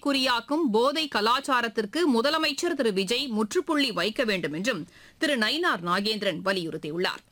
கேள்விக்குறியாக்கும் போதை கலாச்சாரத்திற்கு முதலமைச்சர் திரு விஜய் முற்றுப்புள்ளி வைக்க வேண்டும் என்றும் திரு நயினார் நாகேந்திரன் வலியுறுத்தியுள்ளார்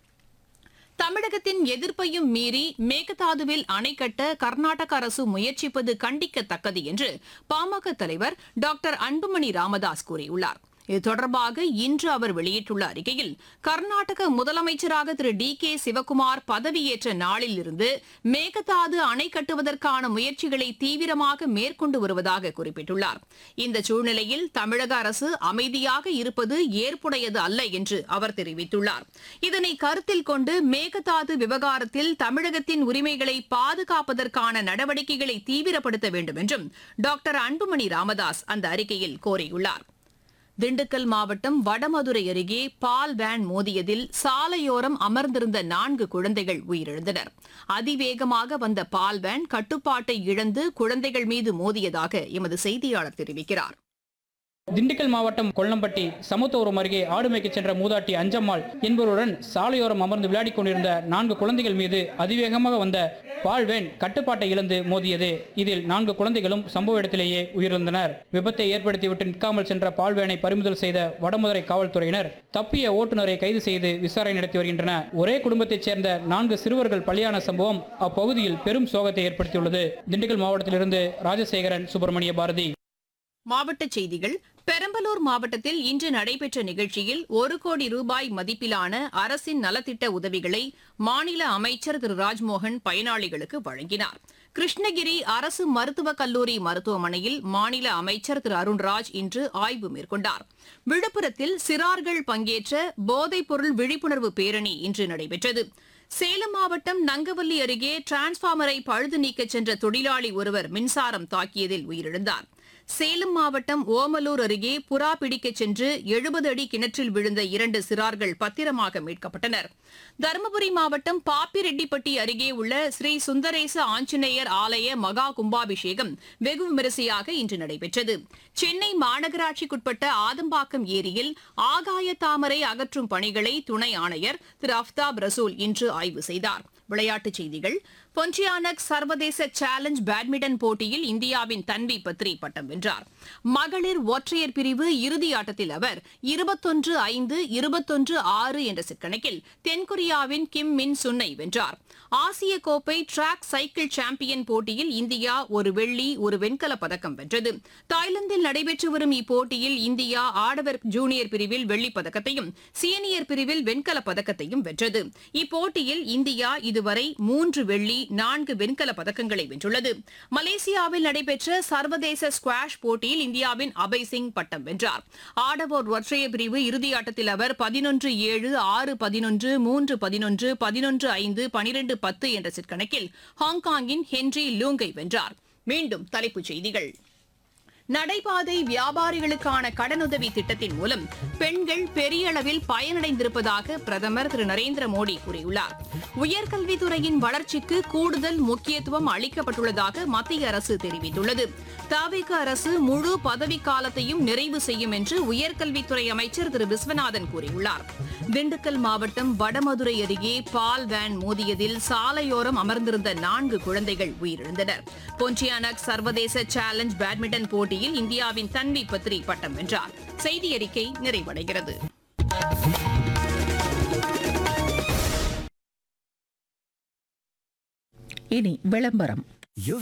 தமிழகத்தின் எதிர்ப்பையும் மீறி மேகதாதுவில் அணை கட்ட கர்நாடக அரசு முயற்சிப்பது கண்டிக்கத்தக்கது என்று பாமக தலைவர் டாக்டர் அன்புமணி ராமதாஸ் கூறியுள்ளார் இது தொடர்பாக இன்று அவர் வெளியிட்டுள்ள அறிக்கையில் கர்நாடக முதலமைச்சராக திரு டி கே சிவக்குமார் பதவியேற்ற நாளில் இருந்து மேகதாது அணை கட்டுவதற்கான முயற்சிகளை தீவிரமாக மேற்கொண்டு வருவதாக குறிப்பிட்டுள்ளார் இந்த சூழ்நிலையில் தமிழக அரசு அமைதியாக இருப்பது ஏற்புடையது அல்ல என்று அவர் தெரிவித்துள்ளார் இதனை கருத்தில் கொண்டு மேகதாது விவகாரத்தில் தமிழகத்தின் உரிமைகளை பாதுகாப்பதற்கான நடவடிக்கைகளை தீவிரப்படுத்த வேண்டும் என்றும் டாக்டர் அன்புமணி ராமதாஸ் அந்த அறிக்கையில் கோரியுள்ளார் திண்டுக்கல் மாவட்டம் வடமதுரை அருகே பால் வேன் மோதியதில் சாலையோரம் அமர்ந்திருந்த நான்கு குழந்தைகள் உயிரிழந்தனர் அதிவேகமாக வந்த பால் வேன் கட்டுப்பாட்டை இழந்து குழந்தைகள் மீது மோதியதாக எமது செய்தியாளர் தெரிவிக்கிறார் திண்டுக்கல் மாவட்டம் கொல்லம்பட்டி சமத்துவரம் அருகே ஆடு மேய்க்கச் சென்ற மூதாட்டி அஞ்சம்மாள் என்பவருடன் சாலையோரம் அமர்ந்து விளையாடிக் கொண்டிருந்த நான்கு குழந்தைகள் மீது அதிவேகமாக வந்த பால்வேன் கட்டுப்பாட்டை இழந்து மோதியது இதில் நான்கு குழந்தைகளும் சம்பவ இடத்திலேயே உயிரிழந்தனர் விபத்தை ஏற்படுத்திவிட்டு நிற்காமல் சென்ற பால்வேனை பறிமுதல் செய்த வடமதுரை காவல்துறையினர் தப்பிய ஓட்டுநரை கைது செய்து விசாரணை நடத்தி வருகின்றனர் ஒரே குடும்பத்தைச் சேர்ந்த நான்கு சிறுவர்கள் பலியான சம்பவம் அப்பகுதியில் பெரும் சோகத்தை ஏற்படுத்தியுள்ளது திண்டுக்கல் மாவட்டத்திலிருந்து ராஜசேகரன் சுப்பிரமணிய பாரதி மாவட்டச் செய்திகள் பெரம்பலூர் மாவட்டத்தில் இன்று நடைபெற்ற நிகழ்ச்சியில் ஒரு கோடி ரூபாய் மதிப்பிலான அரசின் நலத்திட்ட உதவிகளை மாநில அமைச்சர் திரு ராஜ்மோகன் பயனாளிகளுக்கு வழங்கினார் கிருஷ்ணகிரி அரசு மருத்துவக் கல்லூரி மருத்துவமனையில் மாநில அமைச்சர் திரு அருண்ராஜ் இன்று ஆய்வு மேற்கொண்டார் விழுப்புரத்தில் சிறார்கள் பங்கேற்ற போதைப்பொருள் விழிப்புணர்வு பேரணி இன்று நடைபெற்றது சேலம் மாவட்டம் நங்கவல்லி அருகே டிரான்ஸ்பார்மரை பழுது நீக்கச் சென்ற தொழிலாளி ஒருவர் மின்சாரம் தாக்கியதில் உயிரிழந்தார் சேலம் மாவட்டம் ஓமலூர் அருகே புறா பிடிக்கச் சென்று எழுபது அடி கிணற்றில் விழுந்த இரண்டு சிறார்கள் பத்திரமாக மீட்கப்பட்டனர் தருமபுரி மாவட்டம் பாப்பிரெட்டிப்பட்டி அருகே உள்ள ஸ்ரீ சுந்தரேச ஆஞ்சநேயர் ஆலய மகா கும்பாபிஷேகம் வெகு விமரிசையாக இன்று நடைபெற்றது சென்னை மாநகராட்சிக்குட்பட்ட ஆதம்பாக்கம் ஏரியில் ஆகாய தாமரை அகற்றும் பணிகளை துணை ஆணையர் திரு அஃப்தாப் ரசூல் இன்று ஆய்வு செய்தார் விளையாட்டுச் செய்திகள் பொன்டியானக் சர்வதேச சேலஞ்ச் பேட்மிண்டன் போட்டியில் இந்தியாவின் தன்வி பத்ரி பட்டம் வென்றார் மகளிர் ஒற்றையர் பிரிவு இறுதி ஆட்டத்தில் அவர் இருபத்தொன்று ஐந்து இருபத்தொன்று ஆறு என்ற செட் கணக்கில் தென்கொரியாவின் கிம் மின் சுன்னை வென்றார் ஆசிய கோப்பை டிராக் சைக்கிள் சாம்பியன் போட்டியில் இந்தியா ஒரு வெள்ளி ஒரு வெண்கலப் பதக்கம் வென்றது தாய்லாந்தில் நடைபெற்று வரும் இப்போட்டியில் இந்தியா ஆடவர் ஜூனியர் பிரிவில் வெள்ளிப் பதக்கத்தையும் சீனியர் பிரிவில் வெண்கலப் பதக்கத்தையும் வென்றது இப்போட்டியில் இந்தியா இதுவரை மூன்று வெள்ளி நான்கு வெண்கல பதக்கங்களை வென்றுள்ளது மலேசியாவில் நடைபெற்ற சர்வதேச ஸ்குவாஷ் போட்டியில் இந்தியாவின் அபய் சிங் பட்டம் வென்றார் ஆடவர் ஒற்றையர் பிரிவு இறுதியாட்டத்தில் அவர் பதினொன்று ஏழு ஆறு பதினொன்று மூன்று பதினொன்று பதினொன்று ஐந்து பனிரெண்டு பத்து என்ற செட் கணக்கில் ஹாங்காங்கின் ஹென்றி லூங்கை வென்றார் மீண்டும் தலைப்புச் செய்திகள் நடைபாதை வியாபாரிகளுக்கான கடனுதவி திட்டத்தின் மூலம் பெண்கள் பெரிய அளவில் பயனடைந்திருப்பதாக பிரதமர் திரு நரேந்திர மோடி கூறியுள்ளார் உயர்கல்வித்துறையின் வளர்ச்சிக்கு கூடுதல் முக்கியத்துவம் அளிக்கப்பட்டுள்ளதாக மத்திய அரசு தெரிவித்துள்ளது தாவேக அரசு முழு பதவிக்காலத்தையும் நிறைவு செய்யும் என்று உயர்கல்வித்துறை அமைச்சர் திரு விஸ்வநாதன் கூறியுள்ளார் திண்டுக்கல் மாவட்டம் வடமதுரை அருகே பால் வேன் மோதியதில் சாலையோரம் அமர்ந்திருந்த நான்கு குழந்தைகள் உயிரிழந்தனர் பொன்டியானக் சர்வதேச சேலஞ்ச் பேட்மிண்டன் போட்டியில் இந்தியாவின் தன்வி பத்ரி பட்டம் வென்றார் செய்தி அறிக்கை நிறைவடைகிறது இனி விளம்பரம்